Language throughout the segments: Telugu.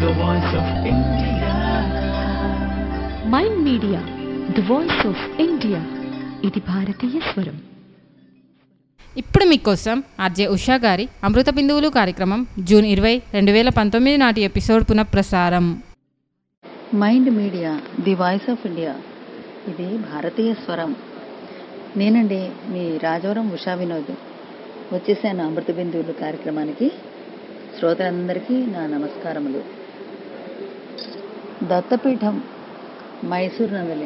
the voice of India. Mind media the voice of India ఇది భారతీయ స్వరం ఇప్పుడు మీకోసం ఆర్జే ఉషా గారి అమృత బిందువులు కార్యక్రమం జూన్ ఇరవై రెండు వేల పంతొమ్మిది నాటి ఎపిసోడ్ పునఃప్రసారం mind media the voice of India ఇది భారతీయ స్వరం నేనండి మీ రాజవరం ఉషా వినోద్ వచ్చేసాను అమృత బిందువులు కార్యక్రమానికి శ్రోతలందరికీ నా నమస్కారములు దత్తపీఠం మైసూర్ నందలి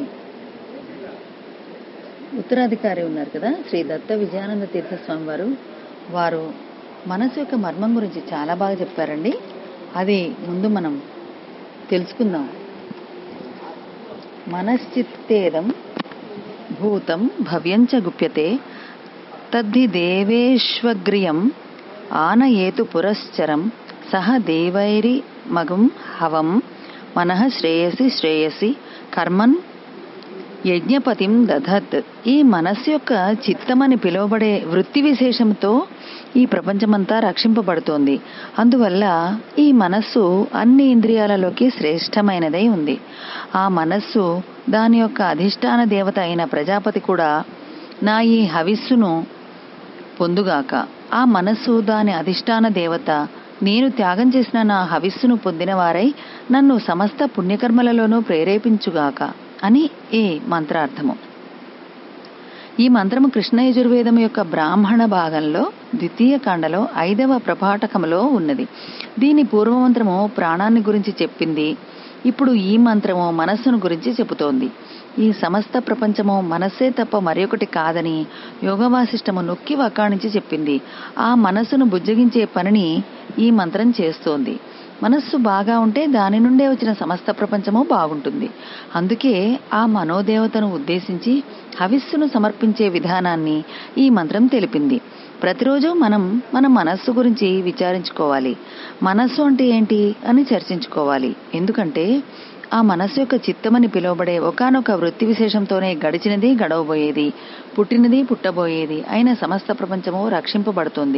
ఉత్తరాధికారి ఉన్నారు కదా శ్రీ దత్త విజయానంద తీర్థ స్వామి వారు వారు మనసు యొక్క మర్మం గురించి చాలా బాగా చెప్పారండి అది ముందు మనం తెలుసుకుందాం మనశ్చిత్తేదం భూతం భవ్యంచ గుప్యతే తద్ధి దేవేష్వగ్రియం ఆనయేతు పురశ్చరం సహ దేవైరి మగం హవం మనః శ్రేయసి శ్రేయసి కర్మన్ యజ్ఞపతిం దధత్ ఈ మనస్సు యొక్క చిత్తమని పిలువబడే వృత్తి విశేషంతో ఈ ప్రపంచమంతా రక్షింపబడుతోంది అందువల్ల ఈ మనస్సు అన్ని ఇంద్రియాలలోకి శ్రేష్టమైనదై ఉంది ఆ మనస్సు దాని యొక్క అధిష్టాన దేవత అయిన ప్రజాపతి కూడా నా ఈ హవిస్సును పొందుగాక ఆ మనస్సు దాని అధిష్టాన దేవత నేను త్యాగం చేసిన నా హవిస్సును పొందిన వారై నన్ను సమస్త పుణ్యకర్మలలోనూ ప్రేరేపించుగాక అని ఈ మంత్రార్థము ఈ మంత్రము కృష్ణ యజుర్వేదం యొక్క బ్రాహ్మణ భాగంలో ద్వితీయ కాండలో ఐదవ ప్రపాఠకములో ఉన్నది దీని పూర్వమంత్రము ప్రాణాన్ని గురించి చెప్పింది ఇప్పుడు ఈ మంత్రము మనస్సును గురించి చెబుతోంది ఈ సమస్త ప్రపంచము మనస్సే తప్ప మరొకటి కాదని యోగవాసిష్టము నొక్కి వక్కాణించి చెప్పింది ఆ మనస్సును బుజ్జగించే పనిని ఈ మంత్రం చేస్తోంది మనస్సు బాగా ఉంటే దాని నుండే వచ్చిన సమస్త ప్రపంచము బాగుంటుంది అందుకే ఆ మనోదేవతను ఉద్దేశించి హవిస్సును సమర్పించే విధానాన్ని ఈ మంత్రం తెలిపింది ప్రతిరోజు మనం మన మనస్సు గురించి విచారించుకోవాలి మనస్సు అంటే ఏంటి అని చర్చించుకోవాలి ఎందుకంటే ఆ మనస్సు యొక్క చిత్తమని పిలువబడే ఒకానొక వృత్తి విశేషంతోనే గడిచినది గడవబోయేది పుట్టినది పుట్టబోయేది అయిన సమస్త ప్రపంచము రక్షింపబడుతుంది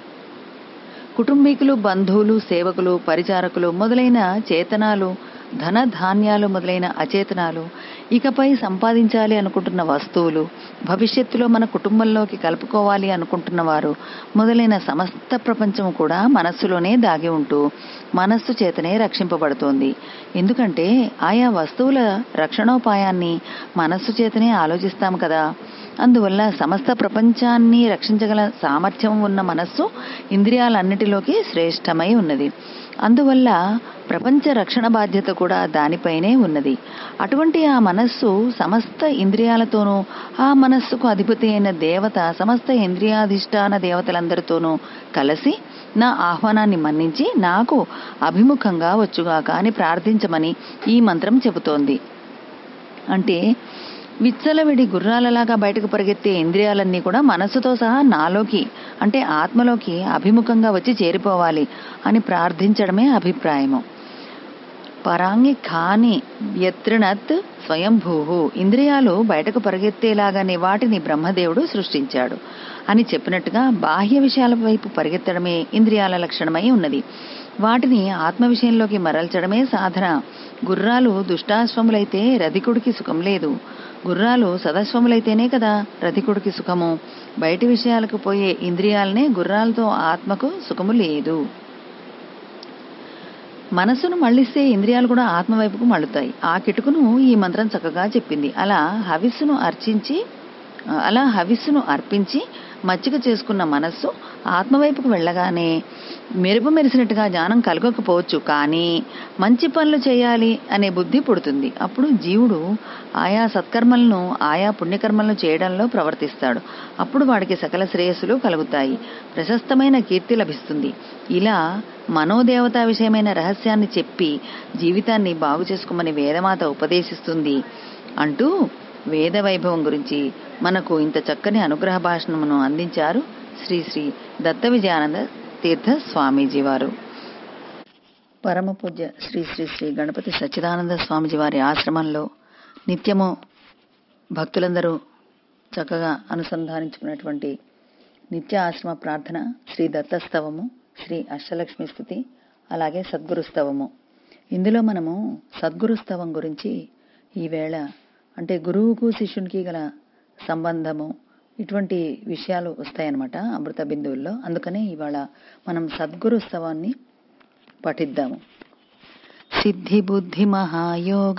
కుటుంబీకులు బంధువులు సేవకులు పరిచారకులు మొదలైన చేతనాలు ధన ధాన్యాలు మొదలైన అచేతనాలు ఇకపై సంపాదించాలి అనుకుంటున్న వస్తువులు భవిష్యత్తులో మన కుటుంబంలోకి కలుపుకోవాలి అనుకుంటున్న వారు మొదలైన సమస్త ప్రపంచం కూడా మనస్సులోనే దాగి ఉంటూ మనస్సు చేతనే రక్షింపబడుతోంది ఎందుకంటే ఆయా వస్తువుల రక్షణోపాయాన్ని మనస్సు చేతనే ఆలోచిస్తాం కదా అందువల్ల సమస్త ప్రపంచాన్ని రక్షించగల సామర్థ్యం ఉన్న మనస్సు ఇంద్రియాలన్నిటిలోకి శ్రేష్టమై ఉన్నది అందువల్ల ప్రపంచ రక్షణ బాధ్యత కూడా దానిపైనే ఉన్నది అటువంటి ఆ మనస్సు సమస్త ఇంద్రియాలతోనూ ఆ మనస్సుకు అధిపతి అయిన దేవత సమస్త ఇంద్రియాధిష్టాన దేవతలందరితోనూ కలిసి నా ఆహ్వానాన్ని మన్నించి నాకు అభిముఖంగా వచ్చుగాక అని ప్రార్థించమని ఈ మంత్రం చెబుతోంది అంటే విచ్చలవిడి గుర్రాలలాగా బయటకు పరిగెత్తే ఇంద్రియాలన్నీ కూడా మనస్సుతో సహా నాలోకి అంటే ఆత్మలోకి అభిముఖంగా వచ్చి చేరిపోవాలి అని ప్రార్థించడమే అభిప్రాయము పరాంగి ఖాని వ్యత్రిణత్ స్వయంభూ ఇంద్రియాలు బయటకు పరిగెత్తేలాగానే వాటిని బ్రహ్మదేవుడు సృష్టించాడు అని చెప్పినట్టుగా బాహ్య విషయాల వైపు పరిగెత్తడమే ఇంద్రియాల లక్షణమై ఉన్నది వాటిని ఆత్మ విషయంలోకి మరల్చడమే సాధన గుర్రాలు దుష్టాశ్వములైతే రధికుడికి సుఖం లేదు గుర్రాలు సదస్వములైతేనే కదా రధికుడికి సుఖము బయటి విషయాలకు పోయే ఇంద్రియాలనే గుర్రాలతో ఆత్మకు సుఖము లేదు మనసును మళ్ళిస్తే ఇంద్రియాలు కూడా ఆత్మ వైపుకు మళ్ళుతాయి ఆ కిటుకును ఈ మంత్రం చక్కగా చెప్పింది అలా హవిస్సును అర్చించి అలా హవిస్సును అర్పించి మచ్చిక చేసుకున్న మనస్సు ఆత్మవైపుకు వెళ్ళగానే మెరుపు మెరిసినట్టుగా జ్ఞానం కలగకపోవచ్చు కానీ మంచి పనులు చేయాలి అనే బుద్ధి పుడుతుంది అప్పుడు జీవుడు ఆయా సత్కర్మలను ఆయా పుణ్యకర్మలను చేయడంలో ప్రవర్తిస్తాడు అప్పుడు వాడికి సకల శ్రేయస్సులు కలుగుతాయి ప్రశస్తమైన కీర్తి లభిస్తుంది ఇలా మనోదేవతా విషయమైన రహస్యాన్ని చెప్పి జీవితాన్ని బాగు చేసుకోమని వేదమాత ఉపదేశిస్తుంది అంటూ వేద వైభవం గురించి మనకు ఇంత చక్కని అనుగ్రహ భాషణమును అందించారు శ్రీ శ్రీ దత్త విజయానంద తీర్థ స్వామీజీ వారు పరమ పూజ్య శ్రీ శ్రీ శ్రీ గణపతి సచ్చిదానంద స్వామిజీ వారి ఆశ్రమంలో నిత్యము భక్తులందరూ చక్కగా అనుసంధానించుకున్నటువంటి నిత్య ఆశ్రమ ప్రార్థన శ్రీ దత్తస్తవము శ్రీ అష్టలక్ష్మి స్థుతి అలాగే సద్గురు స్తవము ఇందులో మనము సద్గురుస్తవం గురించి ఈవేళ అంటే గురువుకు శిష్యునికి గల సంబంధము ఇటువంటి విషయాలు వస్తాయన్నమాట అమృత బిందువుల్లో అందుకనే ఇవాళ మనం సద్గురుస్తవాన్ని పఠిద్దాము సిద్ధి బుద్ధి మహాయోగ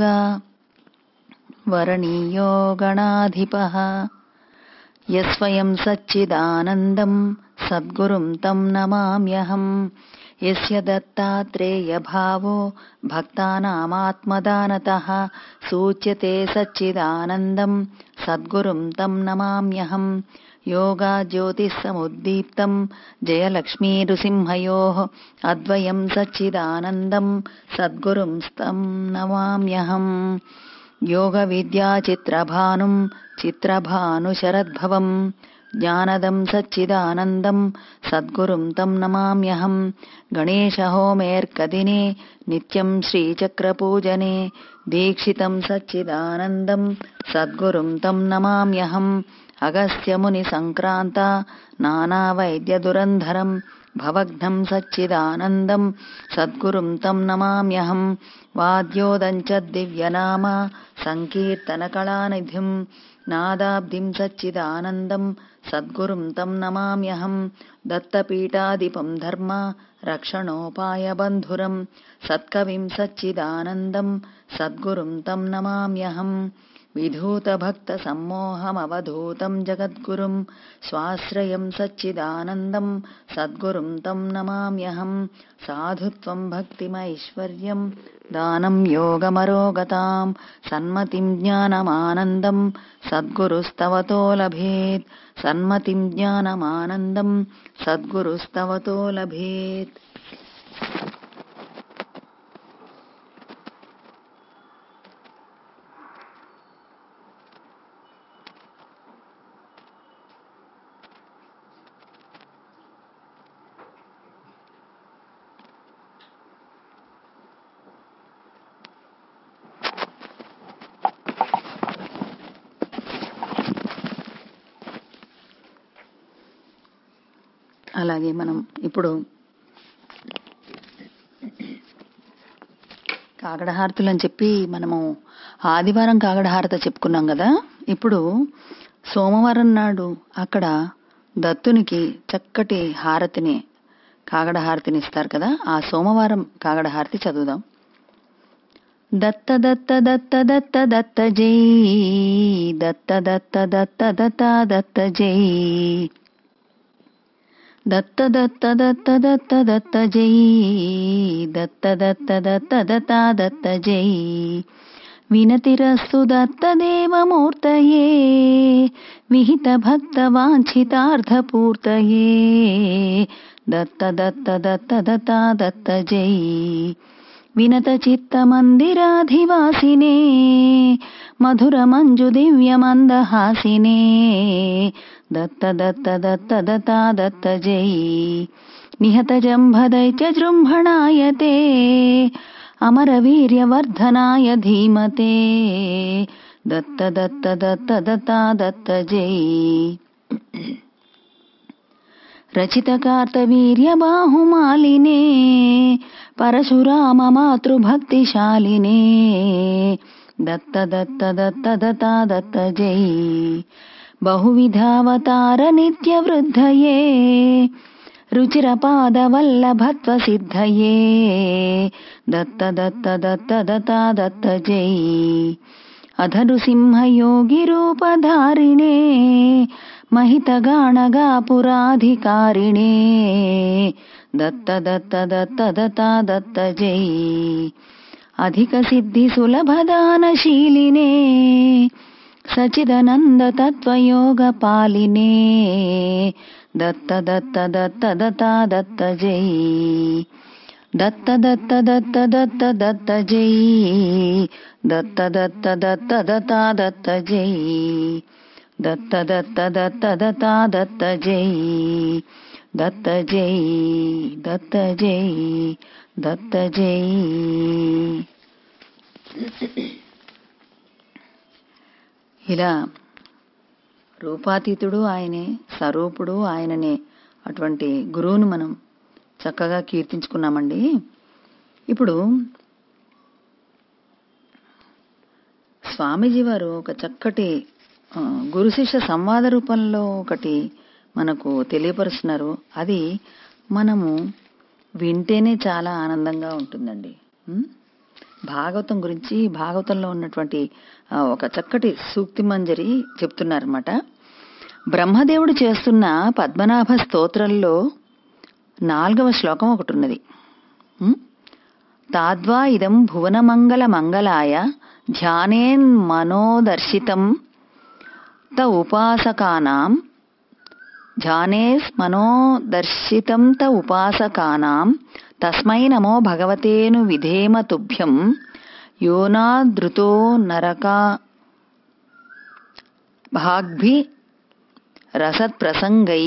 వరణీయో గణాధిప యస్వయం సచ్చిదానందం సద్గురుం తం నమామ్యహం యస్య దత్తాత్రేయ భావో భక్తానామాత్మదానతః సూచ్యతే సచ్చిదానందం సద్గురుం తం నమామ్యహం యోగా జ్యోతిస్సముద్దీప్తం జయలక్ష్మీ నృసింహయోః అద్వయం సచ్చిదానందం సద్గురుం తం నమామ్యహం యోగ విద్యా చిత్రభానుం చిత్రభానుశరద్భవం జ్ఞానదం సచ్చిదానందం సద్గురుం తం నమామ్యహం గణేశహోమేర్కదినే నిత్యం శ్రీచక్రపూజనే దీక్షితం సచ్చిదానందం సద్గురుం తం నమామ్యహం అగస్త్యముని సంక్రాంత నానావైద్యదురంధరం భవఘ్నం సచ్చిదానందం సద్గురుం తం నమామ్యహం వాద్యోదంచ దివ్యనామ సంకీర్తనకళానిధిం నాదాబ్దిం సచ్చిదానందం సద్గురుం తం నమామ్యహం దత్తపీఠాదిపం ధర్మ రక్షణోపాయబంధురం సత్కవిం సచ్చిదానందం సద్గురుం తం నమామ్యహం విధూతభక్త సమ్మోహమవధూతం జగద్గురుం స్వాశ్రయం సచ్చిదానందం సద్గురుం తం నమామ్యహం సాధుత్వం భక్తిమైశ్వర్యం దానం యోగమరోగతాం సన్మతిం జ్ఞానమానందం సద్గురుస్తవతో లభేత్ సన్మతిం జ్ఞానమానందం సద్గురుస్తవతో లభేత్ అలాగే మనం ఇప్పుడు కాగడహారతులు అని చెప్పి మనము ఆదివారం కాగడహారత చెప్పుకున్నాం కదా ఇప్పుడు సోమవారం నాడు అక్కడ దత్తునికి చక్కటి హారతిని కాగడహారతిని ఇస్తారు కదా ఆ సోమవారం కాగడహారతి చదువుదాం దత్త దత్త దత్త దత్త దత్త జై దత్త దత్త దత్త దత్త దత్త జై దత్త దత్త దత్త దత్త దత్త జై దత్త దత్త దత్త దత్త దత్త జై వినతిరస్తు దత్తదేవమూర్తయే విహిత భక్త వాంఛితార్థపూర్తయే దత్త దత్త దత్త దత్త దత్త జై వినత చిత్త మందిరాధివాసినే మధుర మంజు దివ్య మందహాసినే దత్త దత్త దత్త దత్త దత్త జై నిహత జంభదైత్య జృంభణాయతే అమర వీర్యవర్ధనాయ ధీమతే దత్త దత్త దత్త దత్త దత్త జై రచిత కార్తవీర్య బాహుమాలినే పరశురామ మాతృభక్తిశాలినే దత్త దత్త దత్త దత్త దత్త జై బహువిధావతార నిత్య వృద్ధయే రుచిరపాదవల్లభత్వ సిద్ధయే దత్త దత్త దత్త దత్త దత్త జై అధరుసింహయోగి రూపధారిణే महितगाणगा पुराधिकारिणे दत्त दत्त दत्त दत्त दत्त जै अधिकसिद्धिसुलभदानशीलिने सचिदनन्द तत्त्वयोगपालिने दत्त दत्त दत्त दत्त दत्त जै दत्त दत्त दत्त दत्त दत्त जै दत्त दत्त दत्त दत्त दत्त जै दत्त दत्त दत्त दत्त दत्त जै दत्त जै दत्त जै दत्त जै ఇలా రూపాతీతుడు ఆయనే స్వరూపుడు ఆయననే అటువంటి గురువును మనం చక్కగా కీర్తించుకున్నామండి ఇప్పుడు స్వామీజీ వారు ఒక చక్కటి ఆ, గురు శిష్య సంవాద రూపంలో ఒకటి మనకు తెలియపరుస్తున్నారు అది మనము వింటేనే చాలా ఆనందంగా ఉంటుందండి ఉం? భాగవతం గురించి భాగవతంలో ఉన్నటువంటి ఆ, ఒక చక్కటి సూక్తి మంజరి చెప్తున్నారన్నమాట బ్రహ్మదేవుడు చేస్తున్న పద్మనాభ స్తోత్రంలో నాలుగవ శ్లోకం ఒకటి ఉన్నది ఉం? తాద్వా ఇదం భువనమంగళ మంగళాయ ధ్యానేన్ మనోదర్శితం త ఉపాసకానాం ధ్యానేస్ మనోదర్శితం త ఉపాసకానాం తస్మై నమో భగవతేను విధేమ తుభ్యం యోనాదృతో నరకా భాగ్భి రసత్ప్రసంగై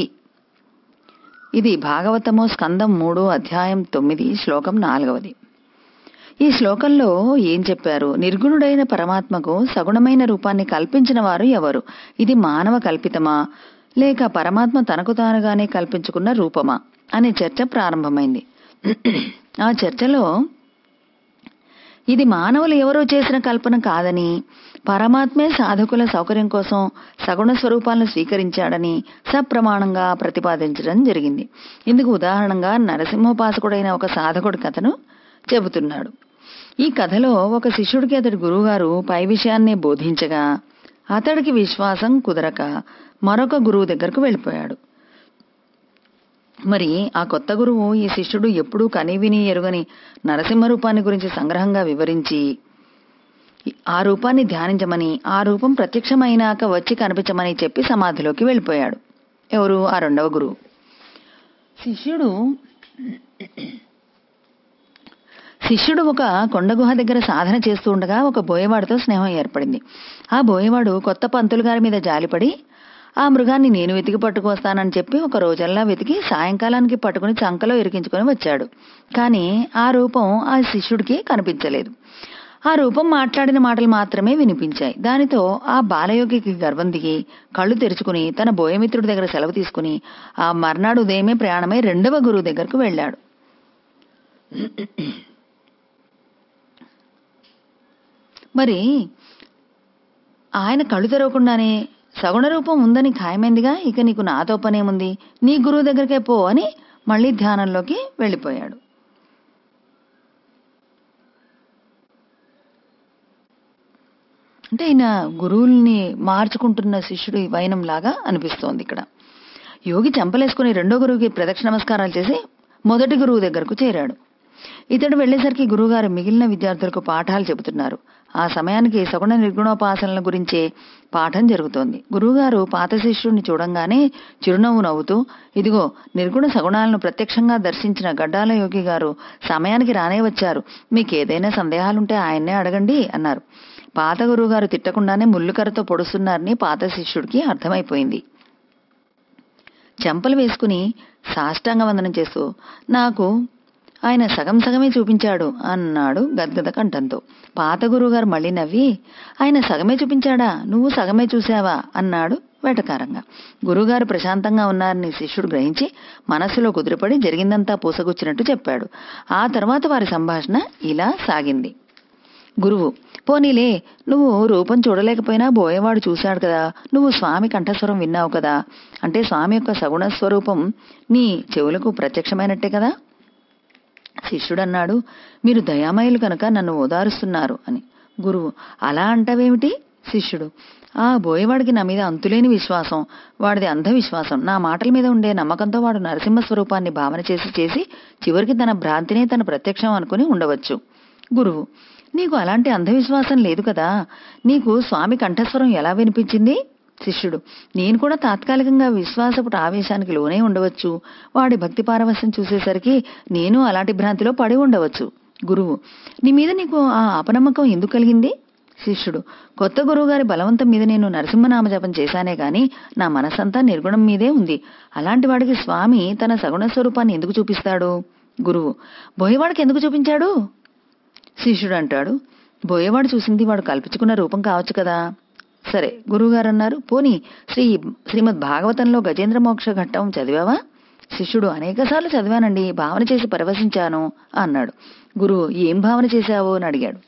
ఇది భాగవతము స్కందం మూడు అధ్యాయం తొమ్మిది శ్లోకం నాలుగవది ఈ శ్లోకంలో ఏం చెప్పారు నిర్గుణుడైన పరమాత్మకు సగుణమైన రూపాన్ని కల్పించిన వారు ఎవరు ఇది మానవ కల్పితమా లేక పరమాత్మ తనకు తానుగానే కల్పించుకున్న రూపమా అనే చర్చ ప్రారంభమైంది ఆ చర్చలో ఇది మానవులు ఎవరో చేసిన కల్పన కాదని పరమాత్మే సాధకుల సౌకర్యం కోసం సగుణ స్వరూపాలను స్వీకరించాడని సప్రమాణంగా ప్రతిపాదించడం జరిగింది ఇందుకు ఉదాహరణగా నరసింహోపాసకుడైన ఒక సాధకుడి కథను చెబుతున్నాడు ఈ కథలో ఒక శిష్యుడికి అతడి గురువుగారు పై విషయాన్నే బోధించగా అతడికి విశ్వాసం కుదరక మరొక గురువు దగ్గరకు వెళ్ళిపోయాడు మరి ఆ కొత్త గురువు ఈ శిష్యుడు ఎప్పుడూ కనివిని ఎరుగని నరసింహ రూపాన్ని గురించి సంగ్రహంగా వివరించి ఆ రూపాన్ని ధ్యానించమని ఆ రూపం ప్రత్యక్షమైనాక వచ్చి కనిపించమని చెప్పి సమాధిలోకి వెళ్ళిపోయాడు ఎవరు ఆ రెండవ గురువు శిష్యుడు శిష్యుడు ఒక కొండ గుహ దగ్గర సాధన చేస్తూ ఉండగా ఒక బోయవాడితో స్నేహం ఏర్పడింది ఆ బోయవాడు కొత్త పంతులు గారి మీద జాలిపడి ఆ మృగాన్ని నేను వెతికి పట్టుకొస్తానని చెప్పి ఒక రోజల్లా వెతికి సాయంకాలానికి పట్టుకుని చంకలో ఇరికించుకొని వచ్చాడు కానీ ఆ రూపం ఆ శిష్యుడికి కనిపించలేదు ఆ రూపం మాట్లాడిన మాటలు మాత్రమే వినిపించాయి దానితో ఆ బాలయోగికి గర్వం దిగి కళ్ళు తెరుచుకుని తన బోయమిత్రుడి దగ్గర సెలవు తీసుకుని ఆ మర్నాడు ఉదయమే ప్రయాణమై రెండవ గురువు దగ్గరకు వెళ్ళాడు మరి ఆయన కళ్ళు తెరవకుండానే సగుణ రూపం ఉందని ఖాయమైందిగా ఇక నీకు నాతో పనేముంది నీ గురువు దగ్గరికే పో అని మళ్ళీ ధ్యానంలోకి వెళ్ళిపోయాడు అంటే ఈయన గురువుల్ని మార్చుకుంటున్న శిష్యుడు ఈ వైనం లాగా అనిపిస్తోంది ఇక్కడ యోగి చెంపలేసుకుని రెండో గురువుకి ప్రదక్షిణ నమస్కారాలు చేసి మొదటి గురువు దగ్గరకు చేరాడు ఇతడు వెళ్లేసరికి గురువుగారు మిగిలిన విద్యార్థులకు పాఠాలు చెబుతున్నారు ఆ సమయానికి సగుణ నిర్గుణోపాసనల గురించే పాఠం జరుగుతోంది గురువుగారు పాత శిష్యుడిని చూడంగానే చిరునవ్వు నవ్వుతూ ఇదిగో నిర్గుణ సగుణాలను ప్రత్యక్షంగా దర్శించిన గడ్డాల యోగి గారు సమయానికి రానే వచ్చారు మీకు ఏదైనా సందేహాలుంటే ఆయన్నే అడగండి అన్నారు పాత గురువుగారు తిట్టకుండానే ముల్లుకరతో పొడుస్తున్నారని పాత శిష్యుడికి అర్థమైపోయింది చెంపలు వేసుకుని సాష్టాంగ వందనం చేస్తూ నాకు ఆయన సగం సగమే చూపించాడు అన్నాడు గద్గద కంఠంతో పాత గురువుగారు మళ్ళీ నవ్వి ఆయన సగమే చూపించాడా నువ్వు సగమే చూశావా అన్నాడు వెటకారంగా గురువుగారు ప్రశాంతంగా ఉన్నారని శిష్యుడు గ్రహించి మనస్సులో కుదిరిపడి జరిగిందంతా పూసగుచ్చినట్టు చెప్పాడు ఆ తర్వాత వారి సంభాషణ ఇలా సాగింది గురువు పోనీలే నువ్వు రూపం చూడలేకపోయినా బోయేవాడు చూశాడు కదా నువ్వు స్వామి కంఠస్వరం విన్నావు కదా అంటే స్వామి యొక్క సగుణ స్వరూపం నీ చెవులకు ప్రత్యక్షమైనట్టే కదా శిష్యుడన్నాడు మీరు దయామయులు కనుక నన్ను ఓదారుస్తున్నారు అని గురువు అలా అంటావేమిటి శిష్యుడు ఆ బోయేవాడికి నా మీద అంతులేని విశ్వాసం వాడిది అంధవిశ్వాసం నా మాటల మీద ఉండే నమ్మకంతో వాడు నరసింహ స్వరూపాన్ని భావన చేసి చేసి చివరికి తన భ్రాంతినే తన ప్రత్యక్షం అనుకుని ఉండవచ్చు గురువు నీకు అలాంటి అంధవిశ్వాసం లేదు కదా నీకు స్వామి కంఠస్వరం ఎలా వినిపించింది శిష్యుడు నేను కూడా తాత్కాలికంగా విశ్వాసపు ఆవేశానికి లోనే ఉండవచ్చు వాడి భక్తి పారవశ్యం చూసేసరికి నేను అలాంటి భ్రాంతిలో పడి ఉండవచ్చు గురువు నీ మీద నీకు ఆ అపనమ్మకం ఎందుకు కలిగింది శిష్యుడు కొత్త గురువు గారి బలవంతం మీద నేను నరసింహనామ జపం చేశానే గాని నా మనసంతా నిర్గుణం మీదే ఉంది అలాంటి వాడికి స్వామి తన సగుణ స్వరూపాన్ని ఎందుకు చూపిస్తాడు గురువు బోయేవాడికి ఎందుకు చూపించాడు శిష్యుడు అంటాడు బోయేవాడు చూసింది వాడు కల్పించుకున్న రూపం కావచ్చు కదా సరే గురువుగారు అన్నారు పోనీ శ్రీ శ్రీమద్ భాగవతంలో గజేంద్ర మోక్ష ఘట్టం చదివావా శిష్యుడు అనేకసార్లు చదివానండి భావన చేసి పరవశించాను అన్నాడు గురువు ఏం భావన చేశావు అని అడిగాడు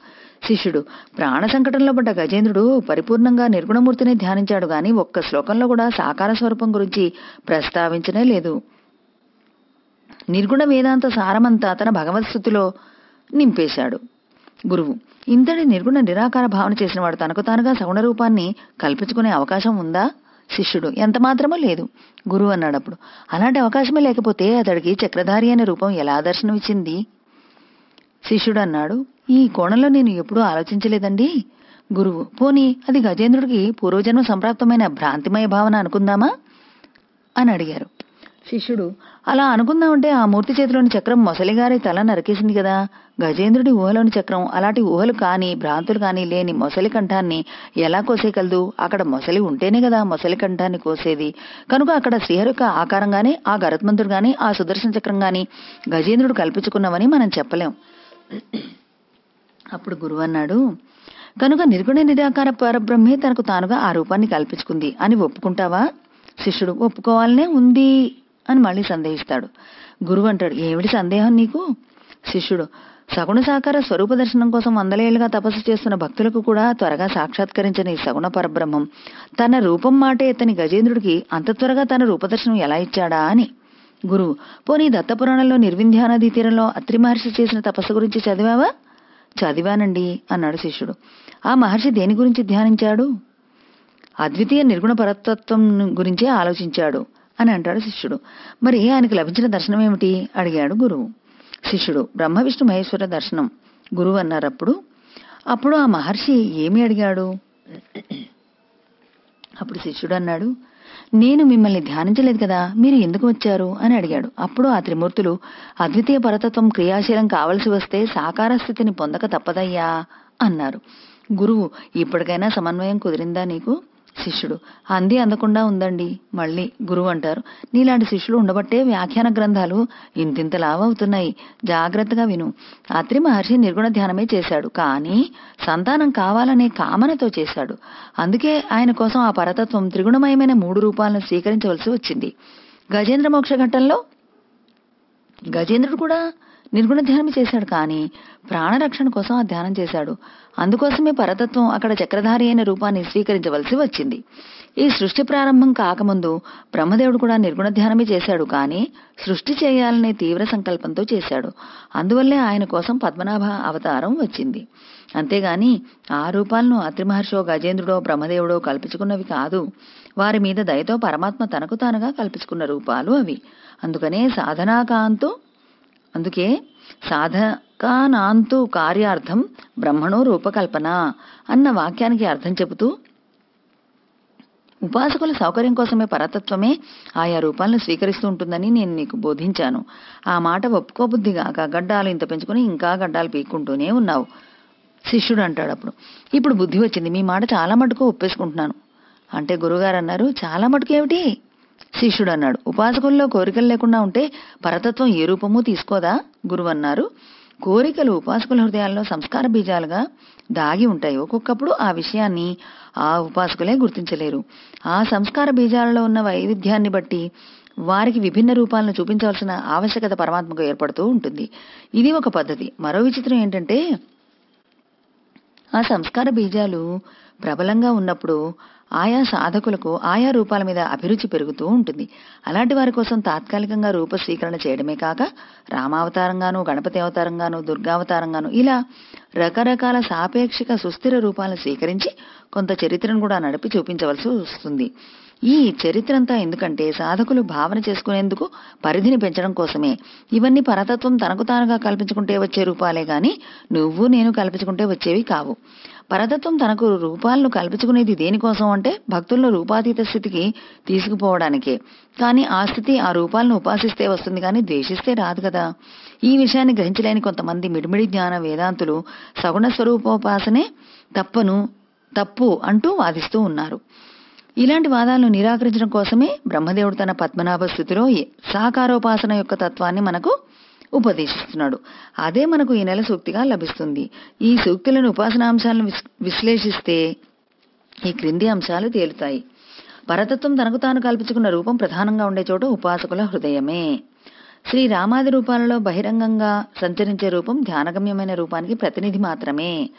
శిష్యుడు ప్రాణ సంకటంలో పడ్డ గజేంద్రుడు పరిపూర్ణంగా నిర్గుణమూర్తిని ధ్యానించాడు గాని ఒక్క శ్లోకంలో కూడా సాకార స్వరూపం గురించి ప్రస్తావించనే లేదు నిర్గుణ వేదాంత సారమంతా తన భగవత్స్థుతిలో నింపేశాడు గురువు ఇంతటి నిర్గుణ నిరాకార భావన చేసినవాడు తనకు తానుగా సగుణ రూపాన్ని కల్పించుకునే అవకాశం ఉందా శిష్యుడు ఎంత మాత్రమో లేదు గురువు అన్నాడు అప్పుడు అలాంటి అవకాశమే లేకపోతే అతడికి చక్రధారి అనే రూపం ఎలా దర్శనమిచ్చింది శిష్యుడు అన్నాడు ఈ కోణంలో నేను ఎప్పుడూ ఆలోచించలేదండి గురువు పోనీ అది గజేంద్రుడికి పూర్వజన్మ సంప్రాప్తమైన భ్రాంతిమయ భావన అనుకుందామా అని అడిగారు శిష్యుడు అలా అనుకుందామంటే ఆ మూర్తి చేతిలోని చక్రం మొసలిగారి తల నరికేసింది కదా గజేంద్రుడి ఊహలోని చక్రం అలాంటి ఊహలు కాని భ్రాంతులు కాని లేని మొసలి కంఠాన్ని ఎలా కోసేయగలదు అక్కడ మొసలి ఉంటేనే కదా మొసలి కంఠాన్ని కోసేది కనుక అక్కడ శ్రీహరి యొక్క ఆకారంగానే ఆ గరుత్మంతుడు గాని ఆ సుదర్శన చక్రం గాని గజేంద్రుడు కల్పించుకున్నామని మనం చెప్పలేం అప్పుడు గురువు అన్నాడు కనుక నిర్గుణ నిరాకార పరబ్రహ్మే తనకు తానుగా ఆ రూపాన్ని కల్పించుకుంది అని ఒప్పుకుంటావా శిష్యుడు ఒప్పుకోవాలనే ఉంది అని మళ్ళీ సందేహిస్తాడు గురువు అంటాడు ఏమిటి సందేహం నీకు శిష్యుడు సగుణ సాకార స్వరూప దర్శనం కోసం వందలేళ్లుగా తపస్సు చేస్తున్న భక్తులకు కూడా త్వరగా సాక్షాత్కరించిన ఈ సగుణ పరబ్రహ్మం తన రూపం మాటే ఇతని గజేంద్రుడికి అంత త్వరగా తన రూపదర్శనం ఎలా ఇచ్చాడా అని గురువు పోనీ దత్తపురాణంలో నిర్వింధ్యా నదీ తీరంలో అత్రి మహర్షి చేసిన తపస్సు గురించి చదివావా చదివానండి అన్నాడు శిష్యుడు ఆ మహర్షి దేని గురించి ధ్యానించాడు అద్వితీయ నిర్గుణ పరతత్వం గురించే ఆలోచించాడు అని అంటాడు శిష్యుడు మరి ఆయనకు లభించిన దర్శనం ఏమిటి అడిగాడు గురువు శిష్యుడు బ్రహ్మ విష్ణు మహేశ్వర దర్శనం గురువు అన్నారు అప్పుడు అప్పుడు ఆ మహర్షి ఏమి అడిగాడు అప్పుడు శిష్యుడు అన్నాడు నేను మిమ్మల్ని ధ్యానించలేదు కదా మీరు ఎందుకు వచ్చారు అని అడిగాడు అప్పుడు ఆ త్రిమూర్తులు అద్వితీయ పరతత్వం క్రియాశీలం కావలసి వస్తే సాకార స్థితిని పొందక తప్పదయ్యా అన్నారు గురువు ఇప్పటికైనా సమన్వయం కుదిరిందా నీకు శిష్యుడు అంది అందకుండా ఉందండి మళ్ళీ గురువు అంటారు నీలాంటి శిష్యులు ఉండబట్టే వ్యాఖ్యాన గ్రంథాలు ఇంతింత లావవుతున్నాయి జాగ్రత్తగా విను అత్రి మహర్షి నిర్గుణ ధ్యానమే చేశాడు కానీ సంతానం కావాలనే కామనతో చేశాడు అందుకే ఆయన కోసం ఆ పరతత్వం త్రిగుణమయమైన మూడు రూపాలను స్వీకరించవలసి వచ్చింది గజేంద్ర మోక్ష ఘట్టంలో గజేంద్రుడు కూడా నిర్గుణ ధ్యానం చేశాడు కానీ ప్రాణరక్షణ కోసం ఆ ధ్యానం చేశాడు అందుకోసమే పరతత్వం అక్కడ చక్రధారి అయిన రూపాన్ని స్వీకరించవలసి వచ్చింది ఈ సృష్టి ప్రారంభం కాకముందు బ్రహ్మదేవుడు కూడా నిర్గుణ ధ్యానమే చేశాడు కానీ సృష్టి చేయాలనే తీవ్ర సంకల్పంతో చేశాడు అందువల్లే ఆయన కోసం పద్మనాభ అవతారం వచ్చింది అంతేగాని ఆ రూపాలను అత్రి మహర్షో గజేంద్రుడో బ్రహ్మదేవుడో కల్పించుకున్నవి కాదు వారి మీద దయతో పరమాత్మ తనకు తానుగా కల్పించుకున్న రూపాలు అవి అందుకనే సాధనాకాంతో అందుకే సాధకానాంతు కార్యార్థం బ్రహ్మణో రూపకల్పన అన్న వాక్యానికి అర్థం చెబుతూ ఉపాసకుల సౌకర్యం కోసమే పరతత్వమే ఆయా రూపాలను స్వీకరిస్తూ ఉంటుందని నేను నీకు బోధించాను ఆ మాట ఒప్పుకోబుద్ధిగాక గడ్డాలు ఇంత పెంచుకుని ఇంకా గడ్డాలు పీక్కుంటూనే ఉన్నావు శిష్యుడు అంటాడు అప్పుడు ఇప్పుడు బుద్ధి వచ్చింది మీ మాట చాలా మటుకు ఒప్పేసుకుంటున్నాను అంటే గురుగారు అన్నారు చాలా మటుకు ఏమిటి శిష్యుడు అన్నాడు ఉపాసకుల్లో కోరికలు లేకుండా ఉంటే పరతత్వం ఏ రూపము తీసుకోదా గురువు అన్నారు కోరికలు ఉపాసకుల హృదయాల్లో సంస్కార బీజాలుగా దాగి ఉంటాయి ఒక్కొక్కప్పుడు ఆ విషయాన్ని ఆ ఉపాసకులే గుర్తించలేరు ఆ సంస్కార బీజాలలో ఉన్న వైవిధ్యాన్ని బట్టి వారికి విభిన్న రూపాలను చూపించవలసిన ఆవశ్యకత పరమాత్మకు ఏర్పడుతూ ఉంటుంది ఇది ఒక పద్ధతి మరో విచిత్రం ఏంటంటే ఆ సంస్కార బీజాలు ప్రబలంగా ఉన్నప్పుడు ఆయా సాధకులకు ఆయా రూపాల మీద అభిరుచి పెరుగుతూ ఉంటుంది అలాంటి వారి కోసం తాత్కాలికంగా రూప స్వీకరణ చేయడమే కాక రామావతారంగాను గణపతి అవతారంగాను దుర్గావతారంగాను ఇలా రకరకాల సాపేక్షిక సుస్థిర రూపాలను స్వీకరించి కొంత చరిత్రను కూడా నడిపి చూపించవలసి వస్తుంది ఈ చరిత్ర అంతా ఎందుకంటే సాధకులు భావన చేసుకునేందుకు పరిధిని పెంచడం కోసమే ఇవన్నీ పరతత్వం తనకు తానుగా కల్పించుకుంటే వచ్చే రూపాలే గాని నువ్వు నేను కల్పించుకుంటే వచ్చేవి కావు పరతత్వం తనకు రూపాలను కల్పించుకునేది దేనికోసం అంటే భక్తుల్లో రూపాతీత స్థితికి తీసుకుపోవడానికే కానీ ఆ స్థితి ఆ రూపాలను ఉపాసిస్తే వస్తుంది కానీ ద్వేషిస్తే రాదు కదా ఈ విషయాన్ని గ్రహించలేని కొంతమంది మిడిమిడి జ్ఞాన వేదాంతులు సగుణ స్వరూపోపాసనే తప్పను తప్పు అంటూ వాదిస్తూ ఉన్నారు ఇలాంటి వాదాలను నిరాకరించడం కోసమే బ్రహ్మదేవుడు తన పద్మనాభ స్థితిలో సాకారోపాసన యొక్క తత్వాన్ని మనకు ఉపదేశిస్తున్నాడు అదే మనకు ఈ నెల సూక్తిగా లభిస్తుంది ఈ సూక్తులను ఉపాసనాంశాలను విస్- విశ్లేషిస్తే ఈ క్రింది అంశాలు తేలుతాయి పరతత్వం తనకు తాను కల్పించుకున్న రూపం ప్రధానంగా ఉండే చోటు ఉపాసకుల హృదయమే శ్రీ రామాది రూపాలలో బహిరంగంగా సంచరించే రూపం ధ్యానగమ్యమైన రూపానికి ప్రతినిధి మాత్రమే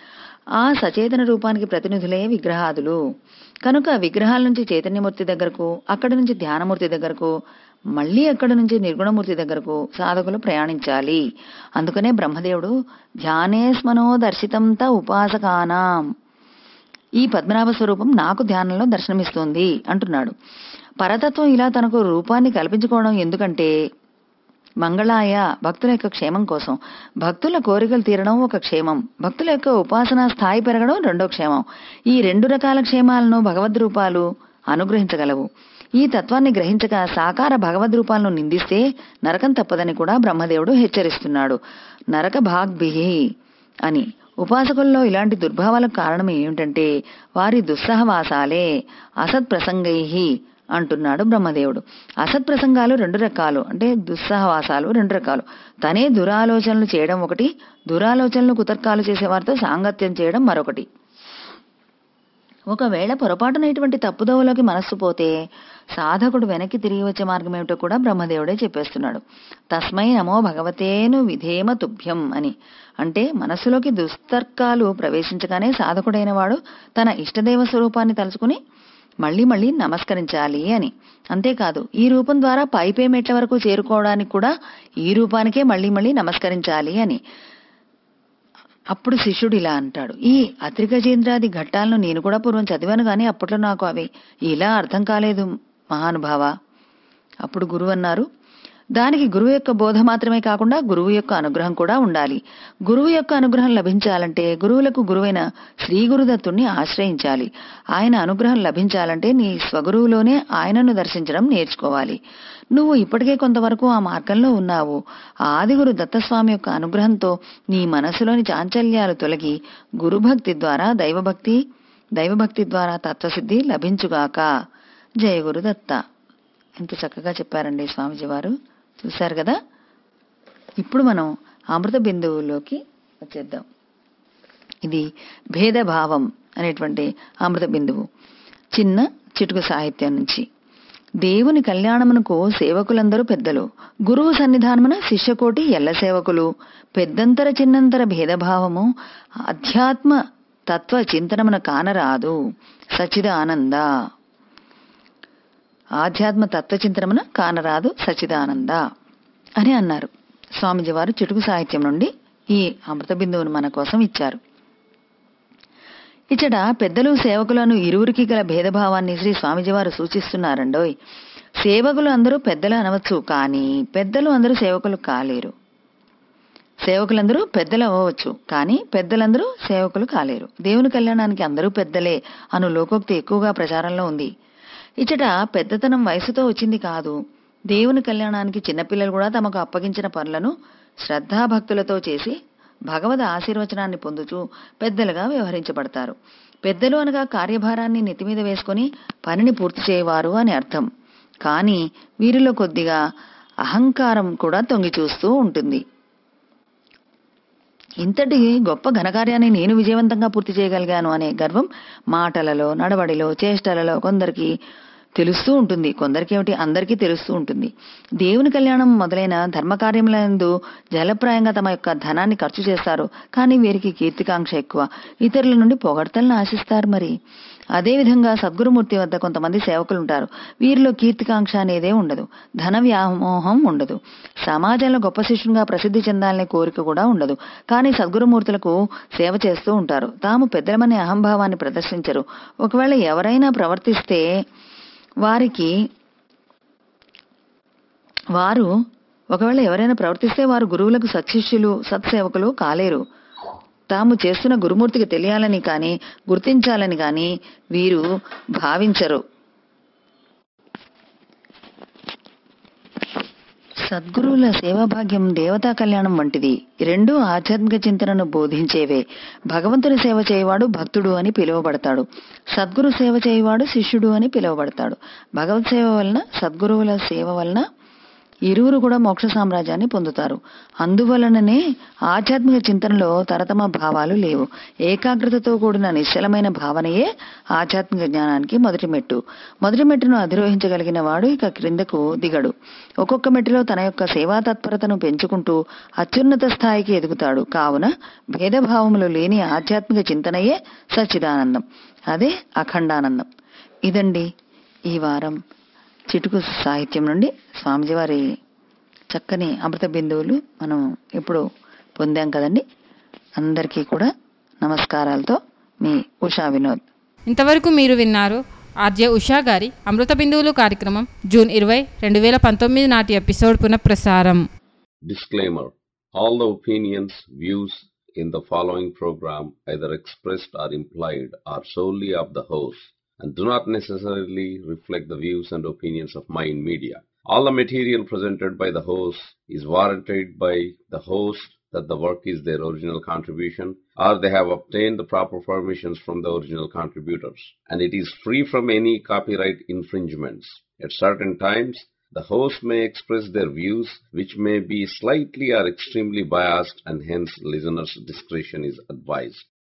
ఆ సచేతన రూపానికి ప్రతినిధులే విగ్రహాదులు కనుక విగ్రహాల నుంచి చైతన్యమూర్తి దగ్గరకు అక్కడి నుంచి ధ్యానమూర్తి దగ్గరకు మళ్ళీ అక్కడి నుంచి నిర్గుణమూర్తి దగ్గరకు సాధకులు ప్రయాణించాలి అందుకనే బ్రహ్మదేవుడు ధ్యానేస్మనో దర్శితంత ఉపాసకానాం ఈ పద్మనాభ స్వరూపం నాకు ధ్యానంలో దర్శనమిస్తోంది అంటున్నాడు పరతత్వం ఇలా తనకు రూపాన్ని కల్పించుకోవడం ఎందుకంటే మంగళాయ భక్తుల యొక్క క్షేమం కోసం భక్తుల కోరికలు తీరడం ఒక క్షేమం భక్తుల యొక్క ఉపాసనా స్థాయి పెరగడం రెండో క్షేమం ఈ రెండు రకాల క్షేమాలను భగవద్ రూపాలు అనుగ్రహించగలవు ఈ తత్వాన్ని గ్రహించక సాకార భగవద్ రూపాలను నిందిస్తే నరకం తప్పదని కూడా బ్రహ్మదేవుడు హెచ్చరిస్తున్నాడు నరక భాగ్భిహి అని ఉపాసకుల్లో ఇలాంటి దుర్భావాలకు కారణం ఏమిటంటే వారి దుస్సహవాసాలే అసత్ ప్రసంగై అంటున్నాడు బ్రహ్మదేవుడు అసత్ ప్రసంగాలు రెండు రకాలు అంటే దుస్సహవాసాలు రెండు రకాలు తనే దురాలోచనలు చేయడం ఒకటి దురాలోచనలు కుతర్కాలు చేసేవారితో సాంగత్యం చేయడం మరొకటి ఒకవేళ పొరపాటున ఇటువంటి తప్పుదోవలోకి మనస్సు పోతే సాధకుడు వెనక్కి తిరిగి వచ్చే మార్గం ఏమిటో కూడా బ్రహ్మదేవుడే చెప్పేస్తున్నాడు తస్మై నమో భగవతేను విధేమ తుభ్యం అని అంటే మనస్సులోకి దుస్తర్కాలు ప్రవేశించగానే సాధకుడైన వాడు తన ఇష్టదేవ స్వరూపాన్ని తలుచుకుని మళ్ళీ మళ్ళీ నమస్కరించాలి అని అంతేకాదు ఈ రూపం ద్వారా పైపే మెట్ల వరకు చేరుకోవడానికి కూడా ఈ రూపానికే మళ్ళీ మళ్ళీ నమస్కరించాలి అని అప్పుడు శిష్యుడు ఇలా అంటాడు ఈ అత్రిగజేంద్రాది ఘట్టాలను నేను కూడా పూర్వం చదివాను కానీ అప్పట్లో నాకు అవి ఇలా అర్థం కాలేదు మహానుభావ అప్పుడు గురువు అన్నారు దానికి గురువు యొక్క బోధ మాత్రమే కాకుండా గురువు యొక్క అనుగ్రహం కూడా ఉండాలి గురువు యొక్క అనుగ్రహం లభించాలంటే గురువులకు గురువైన శ్రీ గురుదత్తుణ్ణి ఆశ్రయించాలి ఆయన అనుగ్రహం లభించాలంటే నీ స్వగురువులోనే ఆయనను దర్శించడం నేర్చుకోవాలి నువ్వు ఇప్పటికే కొంతవరకు ఆ మార్గంలో ఉన్నావు ఆదిగురు దత్తస్వామి యొక్క అనుగ్రహంతో నీ మనసులోని చాంచల్యాలు తొలగి గురుభక్తి ద్వారా దైవభక్తి దైవభక్తి ద్వారా తత్వసిద్ధి లభించుగాక జయ గురు దత్త ఎంత చక్కగా చెప్పారండి స్వామిజీ వారు చూశారు కదా ఇప్పుడు మనం అమృత బిందువులోకి వచ్చేద్దాం ఇది భేదభావం అనేటువంటి అమృత బిందువు చిన్న చిటుకు సాహిత్యం నుంచి దేవుని కళ్యాణమునకు సేవకులందరూ పెద్దలు గురువు సన్నిధానమున శిష్యకోటి ఎల్ల సేవకులు పెద్దంతర చిన్నంతర భేదభావము అధ్యాత్మ తత్వ చింతనమున కానరాదు సచిద ఆనంద ఆధ్యాత్మ తత్వ చింతనమున కానరాదు సచిదానంద అని అన్నారు స్వామిజీ వారు చిటుకు సాహిత్యం నుండి ఈ అమృత బిందువును మన కోసం ఇచ్చారు ఇచ్చట పెద్దలు సేవకులను ఇరువురికి గల భేదభావాన్ని శ్రీ స్వామిజీ వారు సూచిస్తున్నారండోయ్ సేవకులు అందరూ పెద్దలు అనవచ్చు కానీ పెద్దలు అందరూ సేవకులు కాలేరు సేవకులందరూ పెద్దలు అవ్వవచ్చు కానీ పెద్దలందరూ సేవకులు కాలేరు దేవుని కళ్యాణానికి అందరూ పెద్దలే అను లోకోక్తి ఎక్కువగా ప్రచారంలో ఉంది ఇచ్చట పెద్దతనం వయసుతో వచ్చింది కాదు దేవుని కళ్యాణానికి చిన్నపిల్లలు కూడా తమకు అప్పగించిన పనులను శ్రద్ధాభక్తులతో చేసి భగవద్ ఆశీర్వచనాన్ని పొందుచూ పెద్దలుగా వ్యవహరించబడతారు పెద్దలు అనగా కార్యభారాన్ని నెత్తిమీద వేసుకుని పనిని పూర్తి చేయవారు అని అర్థం కానీ వీరిలో కొద్దిగా అహంకారం కూడా తొంగి చూస్తూ ఉంటుంది ఇంతటి గొప్ప ఘనకార్యాన్ని నేను విజయవంతంగా పూర్తి చేయగలిగాను అనే గర్వం మాటలలో నడవడిలో చేష్టలలో కొందరికి తెలుస్తూ ఉంటుంది కొందరికేమిటి అందరికీ తెలుస్తూ ఉంటుంది దేవుని కళ్యాణం మొదలైన ధర్మకార్యములందు జలప్రాయంగా తమ యొక్క ధనాన్ని ఖర్చు చేస్తారు కానీ వీరికి కీర్తికాంక్ష ఎక్కువ ఇతరుల నుండి పొగడ్తలను ఆశిస్తారు మరి అదేవిధంగా సద్గురుమూర్తి వద్ద కొంతమంది సేవకులు ఉంటారు వీరిలో కీర్తికాంక్ష అనేదే ఉండదు ధన వ్యామోహం ఉండదు సమాజంలో గొప్ప శిష్యునిగా ప్రసిద్ధి చెందాలనే కోరిక కూడా ఉండదు కానీ సద్గురుమూర్తులకు సేవ చేస్తూ ఉంటారు తాము పెద్దలమనే అహంభావాన్ని ప్రదర్శించరు ఒకవేళ ఎవరైనా ప్రవర్తిస్తే వారికి వారు ఒకవేళ ఎవరైనా ప్రవర్తిస్తే వారు గురువులకు సత్శిష్యులు సత్సేవకులు కాలేరు తాము చేస్తున్న గురుమూర్తికి తెలియాలని కానీ గుర్తించాలని కానీ వీరు భావించరు సద్గురువుల సేవాభాగ్యం దేవతా కళ్యాణం వంటిది రెండు ఆధ్యాత్మిక చింతనను బోధించేవే భగవంతుని సేవ చేయవాడు భక్తుడు అని పిలువబడతాడు సద్గురు సేవ చేయవాడు శిష్యుడు అని పిలువబడతాడు భగవత్ సేవ వలన సద్గురువుల సేవ వలన ఇరువురు కూడా మోక్ష సామ్రాజ్యాన్ని పొందుతారు అందువలననే ఆధ్యాత్మిక చింతనలో తరతమ భావాలు లేవు ఏకాగ్రతతో కూడిన నిశ్చలమైన భావనయే ఆధ్యాత్మిక జ్ఞానానికి మొదటి మెట్టు మొదటి మెట్టును అధిరోహించగలిగిన వాడు ఇక క్రిందకు దిగడు ఒక్కొక్క మెట్టులో తన యొక్క సేవా తత్పరతను పెంచుకుంటూ అత్యున్నత స్థాయికి ఎదుగుతాడు కావున భేదభావములు లేని ఆధ్యాత్మిక చింతనయే సచ్చిదానందం అదే అఖండానందం ఇదండి ఈ వారం చిటుకు సాహిత్యం నుండి స్వామిజీ వారి చక్కని అమృత బిందువులు మనం ఇప్పుడు పొందాం కదండి అందరికీ కూడా నమస్కారాలతో మీ ఉషా వినోద్ ఇంతవరకు మీరు విన్నారు ఆర్జే ఉషా గారి అమృత బిందువులు కార్యక్రమం జూన్ ఇరవై రెండు వేల పంతొమ్మిది నాటి ఎపిసోడ్ పునఃప్రసారం Disclaimer All the opinions, views in the following program, either expressed or implied, are solely of the host and do not necessarily reflect the views and opinions of Mind Media. All the material presented by the host is warranted by the host that the work is their original contribution or they have obtained the proper permissions from the original contributors and it is free from any copyright infringements. At certain times, the host may express their views which may be slightly or extremely biased and hence listeners' discretion is advised.